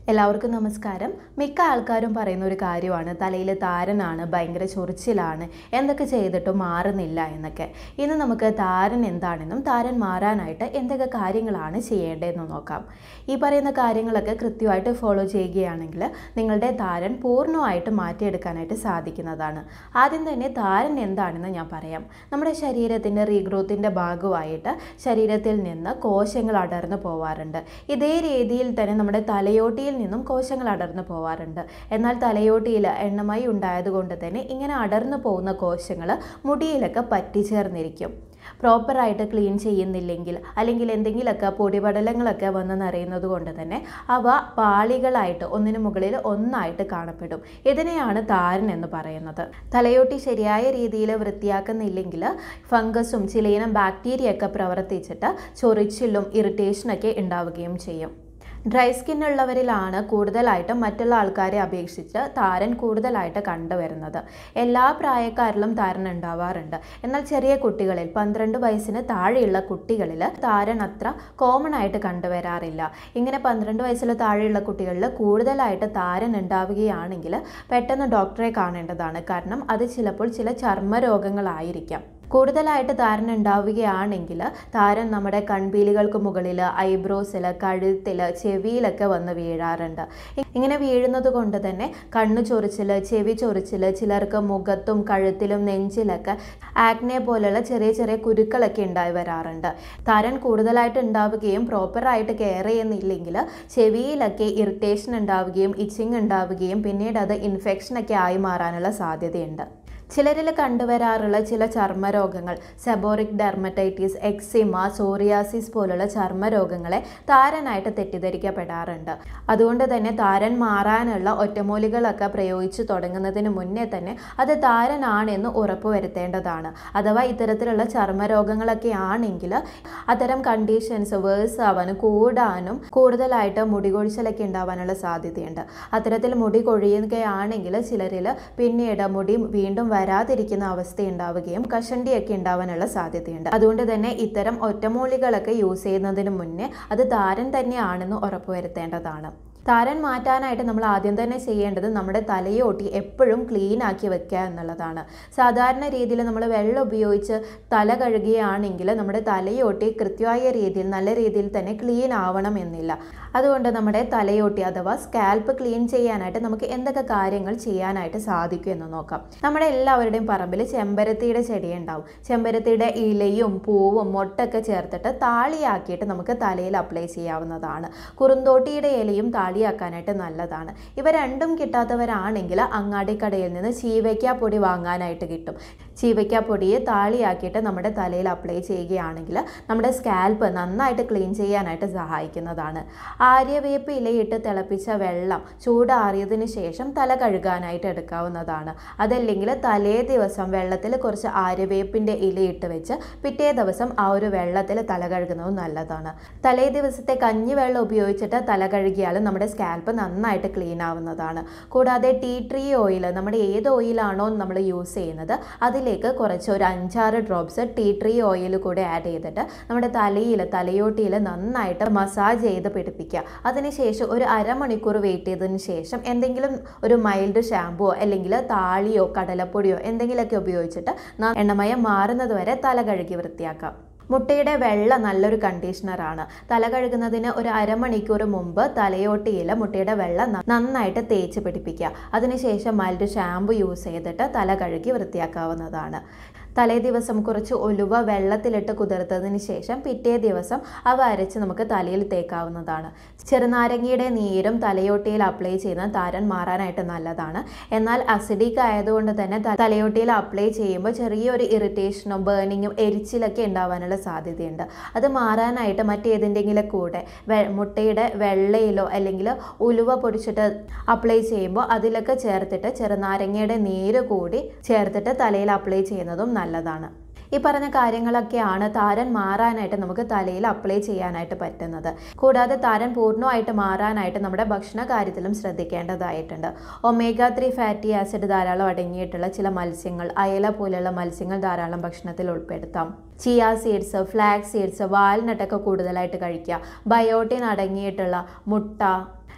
എല്ലാവർക്കും നമസ്കാരം മിക്ക ആൾക്കാരും പറയുന്ന ഒരു കാര്യമാണ് തലയിൽ താരനാണ് ഭയങ്കര ചൊറിച്ചിലാണ് എന്തൊക്കെ ചെയ്തിട്ടും മാറുന്നില്ല എന്നൊക്കെ ഇന്ന് നമുക്ക് താരൻ എന്താണെന്നും താരൻ മാറാനായിട്ട് എന്തൊക്കെ കാര്യങ്ങളാണ് ചെയ്യേണ്ടതെന്ന് നോക്കാം ഈ പറയുന്ന കാര്യങ്ങളൊക്കെ കൃത്യമായിട്ട് ഫോളോ ചെയ്യുകയാണെങ്കിൽ നിങ്ങളുടെ താരൻ പൂർണ്ണമായിട്ട് മാറ്റിയെടുക്കാനായിട്ട് സാധിക്കുന്നതാണ് ആദ്യം തന്നെ താരൻ എന്താണെന്ന് ഞാൻ പറയാം നമ്മുടെ ശരീരത്തിൻ്റെ റീഗ്രോത്തിൻ്റെ ഭാഗമായിട്ട് ശരീരത്തിൽ നിന്ന് കോശങ്ങൾ അടർന്നു പോവാറുണ്ട് ഇതേ രീതിയിൽ തന്നെ നമ്മുടെ തലയോട്ടിയിൽ നിന്നും കോശങ്ങൾ അടർന്നു പോവാറുണ്ട് എന്നാൽ തലയോട്ടിയിൽ എണ്ണമയി ഉണ്ടായതുകൊണ്ട് തന്നെ ഇങ്ങനെ അടർന്നു പോകുന്ന കോശങ്ങൾ മുടിയിലൊക്കെ പറ്റിച്ചേർന്നിരിക്കും പ്രോപ്പറായിട്ട് ക്ലീൻ ചെയ്യുന്നില്ലെങ്കിൽ അല്ലെങ്കിൽ എന്തെങ്കിലുമൊക്കെ പൊടിപടലങ്ങളൊക്കെ വന്ന് നിറയുന്നത് കൊണ്ട് തന്നെ അവ പാളികളായിട്ട് ഒന്നിനു മുകളിൽ ഒന്നായിട്ട് കാണപ്പെടും ഇതിനെയാണ് താരൻ എന്ന് പറയുന്നത് തലയോട്ടി ശരിയായ രീതിയിൽ വൃത്തിയാക്കുന്നില്ലെങ്കിൽ ഫംഗസും ചിലയിനം ബാക്ടീരിയ ഒക്കെ പ്രവർത്തിച്ചിട്ട് ചൊറിച്ചിലും ഇറിറ്റേഷനൊക്കെ ഉണ്ടാവുകയും ചെയ്യും ഡ്രൈ സ്കിൻ ഉള്ളവരിലാണ് കൂടുതലായിട്ടും മറ്റുള്ള ആൾക്കാരെ അപേക്ഷിച്ച് താരൻ കൂടുതലായിട്ട് കണ്ടുവരുന്നത് എല്ലാ പ്രായക്കാരിലും താരൻ ഉണ്ടാവാറുണ്ട് എന്നാൽ ചെറിയ കുട്ടികളിൽ പന്ത്രണ്ട് വയസ്സിന് താഴെയുള്ള കുട്ടികളിൽ താരൻ അത്ര കോമൺ ആയിട്ട് കണ്ടുവരാറില്ല ഇങ്ങനെ പന്ത്രണ്ട് വയസ്സിൽ താഴെയുള്ള കുട്ടികളിൽ കൂടുതലായിട്ട് താരൻ ഉണ്ടാവുകയാണെങ്കിൽ പെട്ടെന്ന് ഡോക്ടറെ കാണേണ്ടതാണ് കാരണം അത് ചിലപ്പോൾ ചില ചർമ്മ രോഗങ്ങളായിരിക്കാം കൂടുതലായിട്ട് താരൻ ഉണ്ടാവുകയാണെങ്കിൽ താരൻ നമ്മുടെ കൺപീലികൾക്ക് മുകളിൽ ഐബ്രോസിൽ കഴുത്തിൽ ചെവിയിലൊക്കെ വന്ന് വീഴാറുണ്ട് ഇങ്ങനെ വീഴുന്നത് കൊണ്ട് തന്നെ കണ്ണു ചൊറിച്ചിൽ ചെവി ചൊറിച്ചിൽ ചിലർക്ക് മുഖത്തും കഴുത്തിലും നെഞ്ചിലൊക്കെ ആക്നെ പോലുള്ള ചെറിയ ചെറിയ കുരുക്കളൊക്കെ ഉണ്ടായി വരാറുണ്ട് താരൻ കൂടുതലായിട്ട് ഉണ്ടാവുകയും പ്രോപ്പറായിട്ട് കെയർ ചെയ്യുന്നില്ലെങ്കിൽ ചെവിയിലൊക്കെ ഇറിറ്റേഷൻ ഉണ്ടാവുകയും ഇച്ചിങ് ഉണ്ടാവുകയും പിന്നീട് അത് ഇൻഫെക്ഷനൊക്കെ ആയി മാറാനുള്ള സാധ്യതയുണ്ട് ചിലരിൽ കണ്ടുവരാറുള്ള ചില ചർമ്മരോഗങ്ങൾ സെബോറിക് ഡെർമറ്റൈറ്റിസ് എക്സിമ സോറിയാസിസ് പോലുള്ള ചർമ്മരോഗങ്ങളെ താരനായിട്ട് തെറ്റിദ്ധരിക്കപ്പെടാറുണ്ട് അതുകൊണ്ട് തന്നെ താരൻ മാറാനുള്ള ഒറ്റമൂലികളൊക്കെ പ്രയോഗിച്ചു തുടങ്ങുന്നതിന് മുന്നേ തന്നെ അത് താരനാണെന്ന് ഉറപ്പുവരുത്തേണ്ടതാണ് അഥവാ ഇത്തരത്തിലുള്ള ചർമ്മരോഗങ്ങളൊക്കെ ആണെങ്കിൽ അത്തരം കണ്ടീഷൻസ് വേഴ്സ് ആവാനും കൂടാനും കൂടുതലായിട്ട് മുടി കൊഴിച്ചിലൊക്കെ ഉണ്ടാവാനുള്ള സാധ്യതയുണ്ട് അത്തരത്തിൽ മുടി കൊഴിയുകയാണെങ്കിൽ ചിലരിൽ പിന്നീട് മുടി വീണ്ടും വരാതിരിക്കുന്ന അവസ്ഥ ഉണ്ടാവുകയും കഷണ്ടിയൊക്കെ ഉണ്ടാവാനുള്ള സാധ്യതയുണ്ട് അതുകൊണ്ട് തന്നെ ഇത്തരം ഒറ്റമൂലികളൊക്കെ യൂസ് ചെയ്യുന്നതിന് മുന്നേ അത് താരൻ തന്നെയാണെന്ന് ഉറപ്പുവരുത്തേണ്ടതാണ് താരൻ മാറ്റാനായിട്ട് നമ്മൾ ആദ്യം തന്നെ ചെയ്യേണ്ടത് നമ്മുടെ തലയോട്ടി എപ്പോഴും ക്ലീൻ ആക്കി വെക്കുക എന്നുള്ളതാണ് സാധാരണ രീതിയിൽ നമ്മൾ വെള്ളം ഉപയോഗിച്ച് തല കഴുകുകയാണെങ്കിൽ നമ്മുടെ തലയോട്ടി കൃത്യമായ രീതിയിൽ നല്ല രീതിയിൽ തന്നെ ക്ലീൻ ആവണം എന്നില്ല അതുകൊണ്ട് നമ്മുടെ തലയോട്ടി അഥവാ സ്കാൽപ്പ് ക്ലീൻ ചെയ്യാനായിട്ട് നമുക്ക് എന്തൊക്കെ കാര്യങ്ങൾ ചെയ്യാനായിട്ട് സാധിക്കും എന്ന് നോക്കാം നമ്മുടെ എല്ലാവരുടെയും പറമ്പിൽ ചെമ്പരത്തിയുടെ ചെടി ഉണ്ടാവും ചെമ്പരത്തിയുടെ ഇലയും പൂവും മൊട്ടൊക്കെ ചേർത്തിട്ട് താളിയാക്കിയിട്ട് നമുക്ക് തലയിൽ അപ്ലൈ ചെയ്യാവുന്നതാണ് കുറുന്തോട്ടിയുടെ ഇലയും താളിയാക്കാനായിട്ട് നല്ലതാണ് ഇവ രണ്ടും കിട്ടാത്തവരാണെങ്കിൽ അങ്ങാടിക്കടയിൽ നിന്ന് ചീവയ്ക്ക പൊടി വാങ്ങാനായിട്ട് കിട്ടും ചീവയ്ക്ക പൊടിയെ താളിയാക്കിയിട്ട് നമ്മുടെ തലയിൽ അപ്ലൈ ചെയ്യുകയാണെങ്കിൽ നമ്മുടെ സ്കാൽപ്പ് നന്നായിട്ട് ക്ലീൻ ചെയ്യാനായിട്ട് സഹായിക്കുന്നതാണ് ആര്യവേപ്പ് ഇലയിട്ട് തിളപ്പിച്ച വെള്ളം ചൂടാറിയതിന് ശേഷം തല കഴുകാനായിട്ട് എടുക്കാവുന്നതാണ് അതല്ലെങ്കിൽ തലേ ദിവസം വെള്ളത്തിൽ കുറച്ച് ആര്യവേപ്പിൻ്റെ ഇലയിട്ട് വെച്ച് പിറ്റേ ദിവസം ആ ഒരു വെള്ളത്തിൽ തല കഴുകുന്നതും നല്ലതാണ് തലേ ദിവസത്തെ കഞ്ഞിവെള്ളം ഉപയോഗിച്ചിട്ട് തല കഴുകിയാൽ നമ്മുടെ സ്കാൽപ്പ് നന്നായിട്ട് ക്ലീൻ ആവുന്നതാണ് കൂടാതെ ടീ ട്രീ ഓയിൽ നമ്മുടെ ഏത് ഓയിലാണോ നമ്മൾ യൂസ് ചെയ്യുന്നത് അതിലേക്ക് കുറച്ച് ഒരു അഞ്ചാറ് ഡ്രോപ്സ് ടീ ട്രീ ഓയിൽ കൂടെ ആഡ് ചെയ്തിട്ട് നമ്മുടെ തലയിൽ തലയോട്ടിയിൽ നന്നായിട്ട് മസാജ് ചെയ്ത് പിടിപ്പിക്കുക അതിനുശേഷം ഒരു അരമണിക്കൂർ വെയിറ്റ് ചെയ്തതിന് ശേഷം എന്തെങ്കിലും ഒരു മൈൽഡ് ഷാമ്പുവോ അല്ലെങ്കിൽ താളിയോ കടലപ്പൊടിയോ എന്തെങ്കിലുമൊക്കെ ഉപയോഗിച്ചിട്ട് എണ്ണമയം മാറുന്നത് വരെ തല കഴുകി വൃത്തിയാക്കാം മുട്ടയുടെ വെള്ള നല്ലൊരു കണ്ടീഷണറാണ് തല കഴുകുന്നതിന് ഒരു അരമണിക്കൂർ മുമ്പ് തലയോട്ടിയിൽ മുട്ടയുടെ വെള്ള നന്നായിട്ട് തേച്ച് പിടിപ്പിക്കുക അതിനുശേഷം മൈൽഡ് ഷാമ്പു യൂസ് ചെയ്തിട്ട് തല കഴുകി വൃത്തിയാക്കാവുന്നതാണ് തലേ ദിവസം കുറച്ച് ഒലുവ വെള്ളത്തിലിട്ട് കുതിർത്തതിന് ശേഷം പിറ്റേ ദിവസം അവ അരച്ച് നമുക്ക് തലയിൽ തേക്കാവുന്നതാണ് ചെറുനാരങ്ങയുടെ നീരും തലയോട്ടിയിൽ അപ്ലൈ ചെയ്യുന്ന താരൻ മാറാനായിട്ട് നല്ലതാണ് എന്നാൽ അസിഡിക് ആയതുകൊണ്ട് തന്നെ തലയോട്ടിയിൽ അപ്ലൈ ചെയ്യുമ്പോൾ ചെറിയൊരു ഇറിറ്റേഷനോ ബേണിങ്ങും എരിച്ചിലൊക്കെ ഉണ്ടാവാനുള്ള സാധ്യതയുണ്ട് അത് മാറാനായിട്ട് മറ്റേതിൻ്റെങ്കിലും കൂടെ മുട്ടയുടെ വെള്ളയിലോ അല്ലെങ്കിൽ ഉലുവ പൊടിച്ചിട്ട് അപ്ലൈ ചെയ്യുമ്പോൾ അതിലൊക്കെ ചേർത്തിട്ട് ചെറുനാരങ്ങയുടെ നീര് കൂടി ചേർത്തിട്ട് തലയിൽ അപ്ലൈ ചെയ്യുന്നതും നല്ലതാണ് ഈ പറഞ്ഞ കാര്യങ്ങളൊക്കെയാണ് താരൻ മാറാനായിട്ട് നമുക്ക് തലയിൽ അപ്ലൈ ചെയ്യാനായിട്ട് പറ്റുന്നത് കൂടാതെ താരൻ പൂർണ്ണമായിട്ട് മാറാനായിട്ട് നമ്മുടെ ഭക്ഷണ കാര്യത്തിലും ശ്രദ്ധിക്കേണ്ടതായിട്ടുണ്ട് ഒമേഗ ത്രീ ഫാറ്റി ആസിഡ് ധാരാളം അടങ്ങിയിട്ടുള്ള ചില മത്സ്യങ്ങൾ അയല പോലെയുള്ള മത്സ്യങ്ങൾ ധാരാളം ഭക്ഷണത്തിൽ ഉൾപ്പെടുത്താം ചിയ സീഡ്സ് ഫ്ലാക്സ് സീഡ്സ് വാൽനട്ടൊക്കെ കൂടുതലായിട്ട് കഴിക്കുക ബയോട്ടിൻ അടങ്ങിയിട്ടുള്ള മുട്ട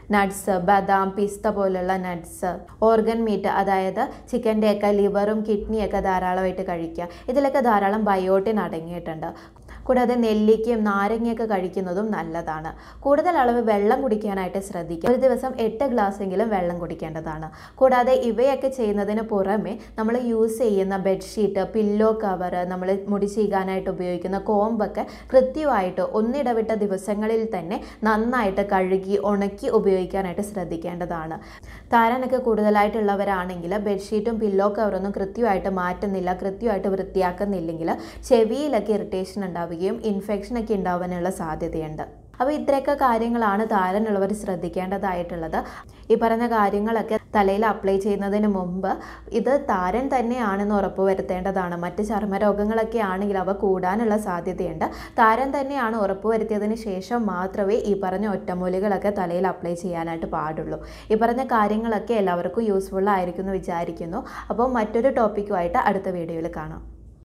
നട്ട്സ് ബദാം പിസ്ത പോലുള്ള നട്ട്സ് ഓർഗൻ മീറ്റ് അതായത് ചിക്കൻ്റെയൊക്കെ ലിവറും കിഡ്നിയൊക്കെ ധാരാളമായിട്ട് കഴിക്കുക ഇതിലൊക്കെ ധാരാളം ബയോട്ടിൻ അടങ്ങിയിട്ടുണ്ട് കൂടാതെ നെല്ലിക്കയും നാരങ്ങയൊക്കെ കഴിക്കുന്നതും നല്ലതാണ് കൂടുതൽ അളവ് വെള്ളം കുടിക്കാനായിട്ട് ശ്രദ്ധിക്കുക ഒരു ദിവസം എട്ട് ഗ്ലാസ്സെങ്കിലും വെള്ളം കുടിക്കേണ്ടതാണ് കൂടാതെ ഇവയൊക്കെ ചെയ്യുന്നതിന് പുറമെ നമ്മൾ യൂസ് ചെയ്യുന്ന ബെഡ്ഷീറ്റ് പില്ലോ കവർ നമ്മൾ മുടി ചീകാനായിട്ട് ഉപയോഗിക്കുന്ന കോമ്പൊക്കെ കൃത്യമായിട്ട് ഒന്നിടവിട്ട ദിവസങ്ങളിൽ തന്നെ നന്നായിട്ട് കഴുകി ഉണക്കി ഉപയോഗിക്കാനായിട്ട് ശ്രദ്ധിക്കേണ്ടതാണ് താരനൊക്കെ കൂടുതലായിട്ടുള്ളവരാണെങ്കിൽ ബെഡ്ഷീറ്റും പില്ലോ കവറൊന്നും കൃത്യമായിട്ട് മാറ്റുന്നില്ല കൃത്യമായിട്ട് വൃത്തിയാക്കുന്നില്ലെങ്കിൽ ചെവിയിലൊക്കെ ഇറിറ്റേഷൻ ഉണ്ടാവുകയും ഇൻഫെക്ഷനൊക്കെ ഉണ്ടാവാനുള്ള സാധ്യതയുണ്ട് അപ്പോൾ ഇത്രയൊക്കെ കാര്യങ്ങളാണ് താരനുള്ളവർ ശ്രദ്ധിക്കേണ്ടതായിട്ടുള്ളത് ഈ പറഞ്ഞ കാര്യങ്ങളൊക്കെ തലയിൽ അപ്ലൈ ചെയ്യുന്നതിന് മുമ്പ് ഇത് താരൻ തന്നെയാണെന്ന് ഉറപ്പ് വരുത്തേണ്ടതാണ് മറ്റ് ചർമ്മരോഗങ്ങളൊക്കെ ആണെങ്കിൽ അവ കൂടാനുള്ള സാധ്യതയുണ്ട് താരൻ തന്നെയാണ് ഉറപ്പ് വരുത്തിയതിന് ശേഷം മാത്രമേ ഈ പറഞ്ഞ ഒറ്റമൂലികളൊക്കെ തലയിൽ അപ്ലൈ ചെയ്യാനായിട്ട് പാടുള്ളൂ ഈ പറഞ്ഞ കാര്യങ്ങളൊക്കെ എല്ലാവർക്കും യൂസ്ഫുൾ ആയിരിക്കും എന്ന് വിചാരിക്കുന്നു അപ്പോൾ മറ്റൊരു ടോപ്പിക്കുമായിട്ട് അടുത്ത വീഡിയോയിൽ കാണാം